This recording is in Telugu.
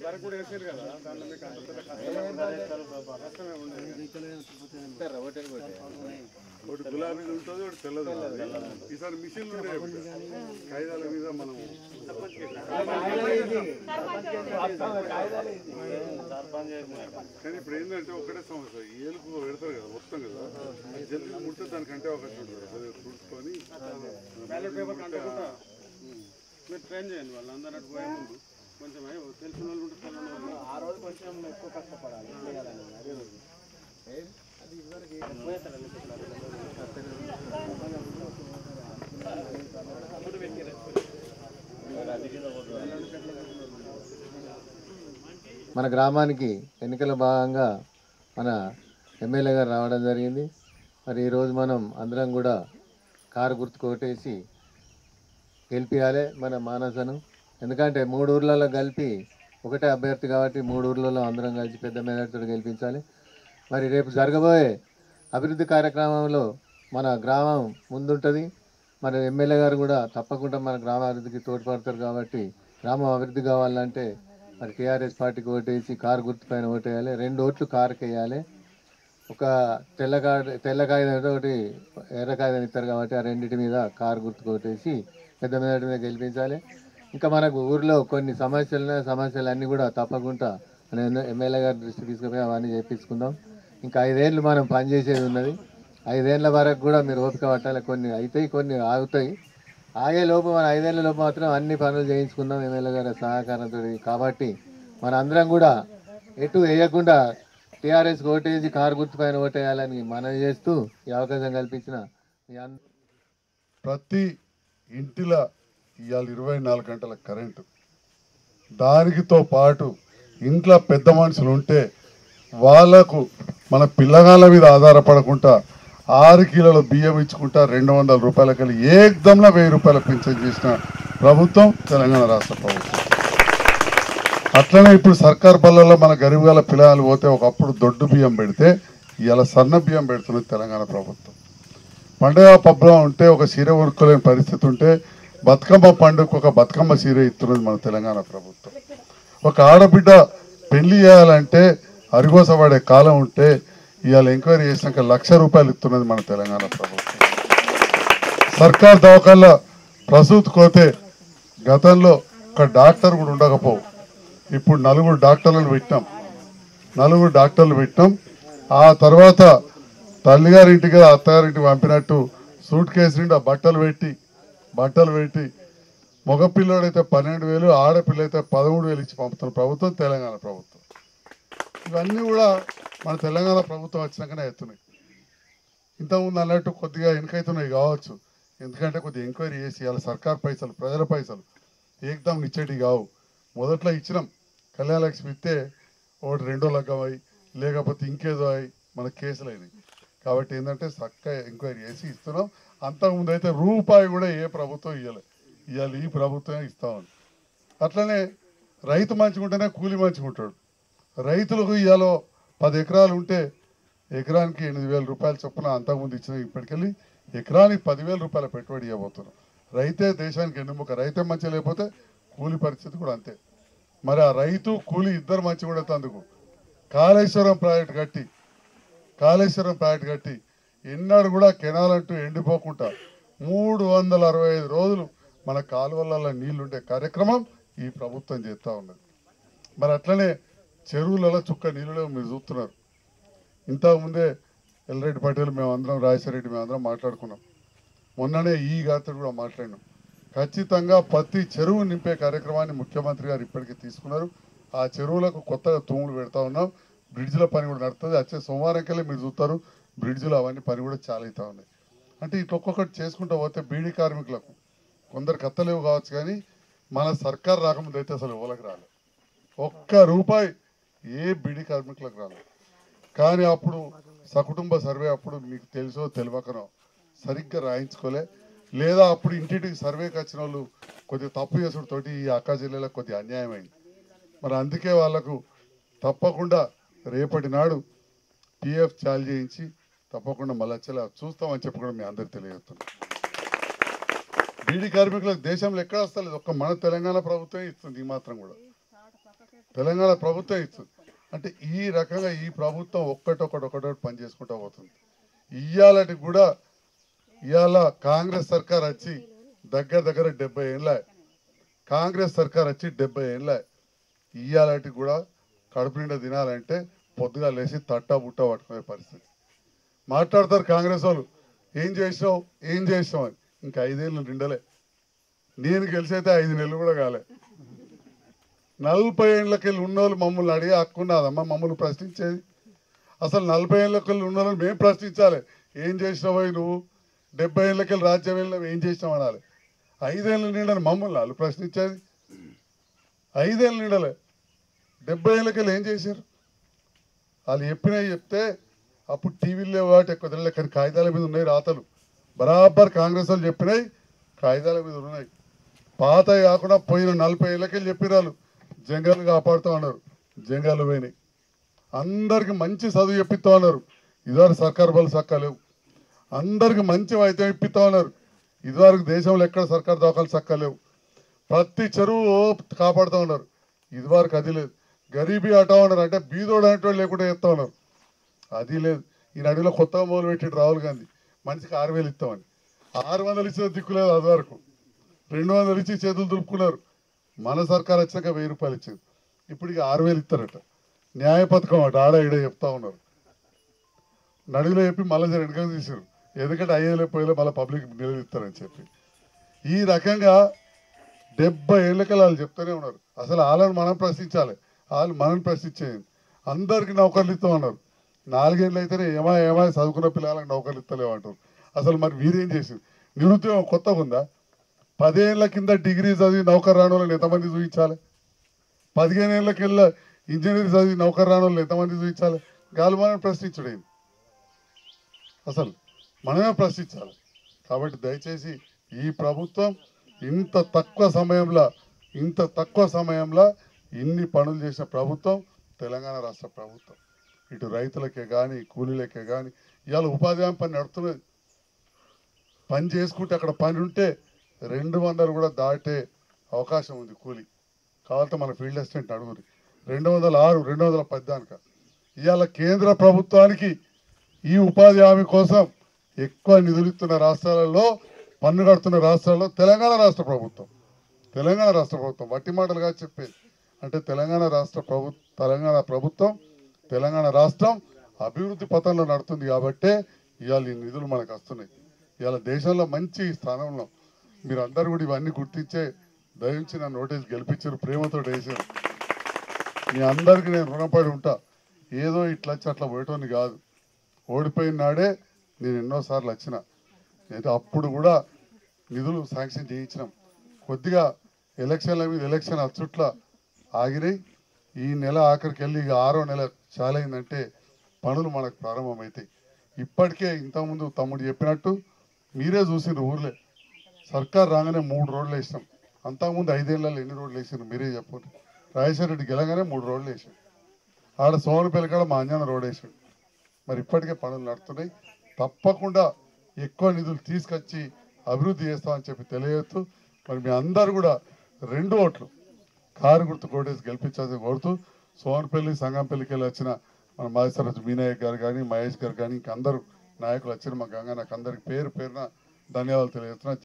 వరకు కూడా వేసారు కదా దాంట్లో మీకు అంత పెద్ద కష్టం కష్టమే ఉండదు ఒకటి గులాబీలు ఉంటుంది ఒకటి తెల్లది ఉంటుంది. ఈసారి మిషన్లు ఉండే కాగితాల మీద మనం కానీ ఇప్పుడు ఏంటంటే ఒకటే సమస్య ఏలుపు పెడతారు కదా మొత్తం కదా జల్దీ ముడితే దానికంటే అవకాశం ఉంటుంది కొద్దిగా చూసుకొని బ్యాలెట్ పేపర్ కంటకుండా మీరు ట్రైన్ చేయండి వాళ్ళు అందరూ అటు పోయే ముందు కొంచెం ఏ తెలిసిన వాళ్ళు ఉంటే తెలియని వాళ్ళు ఆ రోజు కొంచెం ఎక్కువ కష్టపడాలి చేయాలని అదే రోజు మన గ్రామానికి ఎన్నికల భాగంగా మన ఎమ్మెల్యే గారు రావడం జరిగింది మరి ఈరోజు మనం అందరం కూడా కారు గుర్తు కొట్టేసి గెలిపించాలి మన మానసను ఎందుకంటే మూడు ఊర్లలో కలిపి ఒకటే అభ్యర్థి కాబట్టి మూడు ఊర్లలో అందరం కలిసి పెద్ద మెజార్టీతో గెలిపించాలి మరి రేపు జరగబోయే అభివృద్ధి కార్యక్రమంలో మన గ్రామం ముందుంటుంది మన ఎమ్మెల్యే గారు కూడా తప్పకుండా మన గ్రామ అభివృద్ధికి తోడ్పడతారు కాబట్టి గ్రామం అభివృద్ధి కావాలంటే మరి టీఆర్ఎస్ పార్టీకి ఓటేసి కారు గుర్తుపైన ఓటేయాలి రెండు ఓట్లు కారుకి వేయాలి ఒక తెల్ల కార్డు తెల్ల కాగితం అయితే ఒకటి ఎర్ర కాగితం ఇస్తారు కాబట్టి ఆ రెండింటి మీద కారు గుర్తుకు ఓటేసి పెద్ద మెజార్టీ మీద గెలిపించాలి ఇంకా మనకు ఊర్లో కొన్ని సమస్యలు ఉన్నాయి సమస్యలు అన్నీ కూడా తప్పకుండా మన ఎమ్మె- ఎమ్మెల్యే గారి దృష్టికి తీసుకుపోయి అవన్నీ చేపించుకుందాం ఇంకా ఐదేళ్ళు మనం పనిచేసేది ఉన్నది ఐదేళ్ల వరకు కూడా మీరు ఓపిక పట్టాలి కొన్ని అవుతాయి కొన్ని ఆగుతాయి ఆగే లోపు మన ఐదేళ్ల లోపు మాత్రం అన్ని పనులు చేయించుకుందాం ఎమ్మెల్యే గారి సహకారంతో కాబట్టి మన అందరం కూడా ఎటు వేయకుండా టీఆర్ఎస్ ఓటేసి కారు గుర్తు పైన ఓటేయాలని మనవి చేస్తూ ఈ అవకాశం కల్పించిన మీ అందరూ ప్రతి ఇంటిలో ఇవాళ ఇరవై నాలుగు గంటల కరెంటు దానికితో పాటు ఇంట్లో పెద్ద మనుషులు ఉంటే వాళ్ళకు మన పిల్లగాళ్ళ మీద ఆధారపడకుండా ఆరు కిలోల బియ్యం ఇచ్చుకుంటా రెండు వందల రూపాయలకి ఏకదంలో వెయ్యి రూపాయల పింఛన్ చేసిన ప్రభుత్వం తెలంగాణ రాష్ట్ర ప్రభుత్వం అట్లనే ఇప్పుడు సర్కార్ బళ్ళల్లో మన గరీబ్ పిల్లలు పోతే ఒకప్పుడు దొడ్డు బియ్యం పెడితే ఇవాళ సన్న బియ్యం పెడుతున్నది తెలంగాణ ప్రభుత్వం పండుగ పబ్బం ఉంటే ఒక సీర ఉరుకోలేని పరిస్థితి ఉంటే బతుకమ్మ పండుగ ఒక బతుకమ్మ సీర ఇస్తున్నది మన తెలంగాణ ప్రభుత్వం ఒక ఆడబిడ్డ పెళ్లి చేయాలంటే అరిగోసపడే కాలం ఉంటే ఇవాళ ఎంక్వైరీ చేసినాక లక్ష రూపాయలు ఇస్తున్నది మన తెలంగాణ ప్రభుత్వం సర్కార్ దవాఖాన్ల ప్రసూతి కోతే గతంలో ఒక డాక్టర్ కూడా ఉండకపోవు ఇప్పుడు నలుగురు డాక్టర్లను పెట్టాం నలుగురు డాక్టర్లు పెట్టాం ఆ తర్వాత తల్లిగారింటికి అత్తగారింటికి పంపినట్టు సూట్ కేసు నిండా బట్టలు పెట్టి బట్టలు పెట్టి మగపిల్లడైతే పన్నెండు వేలు ఆడపిల్ల అయితే పదమూడు వేలు ఇచ్చి పంపుతున్న ప్రభుత్వం తెలంగాణ ప్రభుత్వం ఇవన్నీ కూడా మన తెలంగాణ ప్రభుత్వం వచ్చినాకనే అవుతున్నాయి ఇంతకుముందు అన్నట్టు కొద్దిగా వెనకైతున్నాయి కావచ్చు ఎందుకంటే కొద్దిగా ఎంక్వైరీ చేసి ఇవాళ సర్కార్ పైసలు ప్రజల పైసలు ఏకదం ఇచ్చేటివి కావు మొదట్లో ఇచ్చినాం కళ్యాణ లక్ష్మి ఇస్తే ఒకటి రెండో లగ్గం అయి లేకపోతే ఇంకేదో అయి మన కేసులు అయినాయి కాబట్టి ఏంటంటే చక్కగా ఎంక్వైరీ చేసి ఇస్తున్నాం అంతకుముందు అయితే రూపాయి కూడా ఏ ప్రభుత్వం ఇవ్వలే ఇవాళ ఈ ప్రభుత్వమే ఇస్తామని అట్లనే రైతు మంచిగుంటేనే కూలి మంచిగుంటాడు రైతులకు ఇవాళ పది ఎకరాలు ఉంటే ఎకరానికి ఎనిమిది వేల రూపాయలు చొప్పున అంతకుముందు ఇచ్చిన ఇప్పటికెళ్ళి ఎకరానికి పదివేల రూపాయల పెట్టుబడి ఇవ్వబోతున్నాం రైతే దేశానికి ఎన్నుముక రైతే మంచి లేకపోతే కూలి పరిస్థితి కూడా అంతే మరి ఆ రైతు కూలి ఇద్దరు మంచిగా ఉండేది అందుకు కాళేశ్వరం ప్రాజెక్ట్ కట్టి కాళేశ్వరం ప్రాజెక్ట్ కట్టి ఎన్నడూ కూడా కెనాల్ అంటూ ఎండిపోకుండా మూడు వందల అరవై ఐదు రోజులు మన కాలువలలో నీళ్లుండే కార్యక్రమం ఈ ప్రభుత్వం చేస్తూ ఉన్నది మరి అట్లనే చెరువులలో చుక్క నీళ్ళు మీరు చూస్తున్నారు ఇంతకుముందే ఎల్రెడ్డి పటేల్ మేము అందరం రాజశేఖరెడ్డి మేము అందరం మాట్లాడుకున్నాం మొన్ననే ఈ గాత్రుడు కూడా మాట్లాడినాం ఖచ్చితంగా ప్రతి చెరువు నింపే కార్యక్రమాన్ని ముఖ్యమంత్రి గారు ఇప్పటికీ తీసుకున్నారు ఆ చెరువులకు కొత్తగా తూములు పెడతా ఉన్నాం బ్రిడ్జ్ల పని కూడా నడుస్తుంది వచ్చే సోమవారం కల్లా మీరు చూస్తారు బ్రిడ్జ్లు అవన్నీ పని కూడా చాలా అవుతా ఉన్నాయి అంటే ఇట్లా ఒక్కొక్కటి చేసుకుంటూ పోతే బీడీ కార్మికులకు కొందరు కత్తలేవు కావచ్చు కానీ మన సర్కార్ రాకముందు అయితే అసలు ఎవరికి రాలేదు ఒక్క రూపాయి ఏ బీడీ కార్మికులకు రాలేదు కానీ అప్పుడు సకుటుంబ సర్వే అప్పుడు మీకు తెలుసో తెలియకనో సరిగ్గా రాయించుకోలే లేదా అప్పుడు ఇంటింటికి సర్వేకి వచ్చిన వాళ్ళు కొద్దిగా తప్పు చేసుడుతోటి ఈ అక్క జిల్లాలో కొద్దిగా అన్యాయమైంది మరి అందుకే వాళ్ళకు తప్పకుండా రేపటి నాడు పిఎఫ్ చాలు చేయించి తప్పకుండా మళ్ళీ వచ్చేలా చూస్తామని చెప్పి కూడా మీ అందరికి తెలియజేస్తున్నాం బీడీ కార్మికులకు దేశంలో ఎక్కడ వస్తలేదు ఒక్క మన తెలంగాణ ప్రభుత్వమే ఇస్తుంది ఈ మాత్రం కూడా తెలంగాణ ప్రభుత్వం ఇస్తుంది అంటే ఈ రకంగా ఈ ప్రభుత్వం ఒక్కటొక్కటి ఒకటొకటి పని చేసుకుంటూ పోతుంది ఇయ్యాలటి కూడా ఇవాళ కాంగ్రెస్ సర్కార్ వచ్చి దగ్గర దగ్గర డెబ్బై ఏళ్ళ కాంగ్రెస్ సర్కార్ వచ్చి డెబ్బై ఏళ్ళ ఇయ్యాలటి కూడా కడుపు నిండా తినాలంటే పొద్దుగా లేచి తట్టా బుట్ట పట్టుకునే పరిస్థితి మాట్లాడతారు కాంగ్రెస్ వాళ్ళు ఏం చేసినావు ఏం చేసినావు అని ఇంకా ఐదేళ్ళు నిండలే నేను గెలిచైతే ఐదు నెలలు కూడా కాలే నలభై ఏళ్ళకెళ్ళి ఉన్నోళ్ళు మమ్మల్ని అడిగి హక్కున్నదమ్మా మమ్మల్ని ప్రశ్నించేది అసలు నలభై ఏళ్ళకెళ్ళి ఉన్న వాళ్ళని మేము ప్రశ్నించాలి ఏం చేసినావు నువ్వు డెబ్బై ఏళ్ళకెళ్ళి రాజ్యం వెళ్ళినావు ఏం చేసినావు అనాలి ఐదేళ్ళ నిండని మమ్మల్ని వాళ్ళు ప్రశ్నించేది ఐదేళ్ళ నిండలే డెబ్బై ఏళ్ళకెళ్ళి ఏం చేశారు వాళ్ళు చెప్పినవి చెప్తే అప్పుడు టీవీలో వాటి ఎక్కువ తెలియదు కానీ కాగితాల మీద ఉన్నాయి రాతలు బరాబర్ కాంగ్రెస్ వాళ్ళు చెప్పినాయి కాగితాల మీద ఉన్నాయి పాత కాకుండా పోయిన నలభై ఏళ్ళకెళ్ళి చెప్పినారు జంగాలు కాపాడుతూ ఉన్నారు జంగాలు పోయినాయి అందరికి మంచి చదువు చెప్పిస్తా ఉన్నారు ఇదివరకు సర్కారు బలు సక్కలేవు అందరికి మంచి వైద్యం ఇప్పిస్తా ఉన్నారు ఇదివరకు దేశంలో ఎక్కడ సర్కారు దవాఖాలు సక్కలేవు ప్రతి చెరువు కాపాడుతూ ఉన్నారు ఇదివరకు అది లేదు గరీబీ అటా ఉన్నారు అంటే బీదోడు అనేటోళ్ళు లేకుండా చెప్తా ఉన్నారు అది లేదు ఈ నడిలో కొత్తగా మొదలు పెట్టాడు రాహుల్ గాంధీ మనిషికి ఆరు వేలు ఇస్తామని ఆరు వందలు ఇచ్చిన దిక్కు లేదు అది వరకు రెండు వందలు ఇచ్చి చేతులు దులుపుకున్నారు మన సర్కార్ వచ్చాక వెయ్యి రూపాయలు ఇచ్చింది ఇప్పుడు ఇక ఆరు వేలు ఇస్తారట న్యాయ పథకం అట ఆడ ఈడ చెప్తా ఉన్నారు నడిలో చెప్పి మళ్ళీ జర వెనక తీసారు ఎందుకంటే అయ్యేలే పోయేలే మళ్ళీ పబ్లిక్ నిలదీస్తారని చెప్పి ఈ రకంగా డెబ్బై ఏళ్ళకి వాళ్ళు చెప్తూనే ఉన్నారు అసలు వాళ్ళని మనం ప్రశ్నించాలి వాళ్ళు మనం ప్రశ్నించేది అందరికి నౌకర్లు ఇస్తామన్నారు నాలుగేళ్ళు అయితేనే ఏమా ఏమా చదువుకున్న పిల్లలకు నౌకర్లు ఇస్తలేవు అంటారు అసలు మరి మీరేం చేసింది నిరుద్యోగం కొత్తగా ఉందా పదేళ్ల కింద డిగ్రీ చదివి నౌకర్ రాని వాళ్ళని ఎంతమంది చూపించాలి పదిహేను ఏళ్ళకెళ్ళ ఇంజనీర్ చదివి నౌకర్ రాని వాళ్ళని ఎంతమంది చూపించాలి గాలి మనం ప్రశ్నించడేది అసలు మనమే ప్రశ్నించాలి కాబట్టి దయచేసి ఈ ప్రభుత్వం ఇంత తక్కువ సమయంలో ఇంత తక్కువ సమయంలో ఇన్ని పనులు చేసిన ప్రభుత్వం తెలంగాణ రాష్ట్ర ప్రభుత్వం ఇటు రైతులకే కానీ కూలీలకే కానీ ఇవాళ ఉపాధి హామీ పని నడుతున్నది పని చేసుకుంటే అక్కడ పని ఉంటే రెండు వందలు కూడా దాటే అవకాశం ఉంది కూలి కావాలంటే మన ఫీల్డ్ అసిస్టెంట్ అడుగురి రెండు వందల ఆరు రెండు వందల పద్నాలుగు ఇవాళ కేంద్ర ప్రభుత్వానికి ఈ ఉపాధి హామీ కోసం ఎక్కువ నిధులు ఇస్తున్న రాష్ట్రాలలో పన్ను కడుతున్న రాష్ట్రాల్లో తెలంగాణ రాష్ట్ర ప్రభుత్వం తెలంగాణ రాష్ట్ర ప్రభుత్వం వట్టి మాటలుగా చెప్పేది అంటే తెలంగాణ రాష్ట్ర ప్రభు తెలంగాణ ప్రభుత్వం తెలంగాణ రాష్ట్రం అభివృద్ధి పథంలో నడుతుంది కాబట్టే ఇవాళ ఈ నిధులు మనకు వస్తున్నాయి ఇవాళ దేశంలో మంచి స్థానంలో మీరు అందరు కూడా ఇవన్నీ గుర్తించే దయించి నా నోటీస్ గెలిపించారు ప్రేమతో వేసారు మీ అందరికి నేను రుణపడి ఉంటా ఏదో ఇట్లా వచ్చి అట్లా పోయటోని కాదు ఓడిపోయిన నాడే నేను ఎన్నోసార్లు వచ్చిన అయితే అప్పుడు కూడా నిధులు శాంక్షన్ చేయించినాం కొద్దిగా ఎలక్షన్ల మీద ఎలక్షన్ అచ్చుట్ల ఆగినాయి ఈ నెల ఆఖరికి వెళ్ళి ఇక ఆరో నెల చాలైందంటే పనులు మనకు ప్రారంభమవుతాయి ఇప్పటికే ఇంతకుముందు తమ్ముడు చెప్పినట్టు మీరే చూసిన ఊర్లే సర్కార్ రాగానే మూడు రోడ్లు వేసినాం అంతకుముందు ఐదేళ్లలో ఎన్ని రోడ్లు వేసారు మీరే చెప్పండి రాజేశ్వర రెడ్డి గెలగానే మూడు రోడ్లు వేసాం ఆడ సోమరపల్లి కాడ మా అంజన రోడ్ వేసాడు మరి ఇప్పటికే పనులు నడుస్తున్నాయి తప్పకుండా ఎక్కువ నిధులు తీసుకొచ్చి అభివృద్ధి చేస్తామని చెప్పి తెలియజేస్తూ మరి మీ అందరు కూడా రెండు ఓట్లు కారు గుర్తు కోటేసి గెలిపించాల్సి కోరుతూ సోమరపల్లి సంగంపల్లికి వెళ్ళి వచ్చిన మన మాజీ మీనాయక్ గారు కానీ మహేష్ గారు కానీ ఇంక అందరూ నాయకులు వచ్చిన మా గంగా నాకు అందరికి పేరు పేరున ధన్యవాదాలు తెలియజేస్తున్నా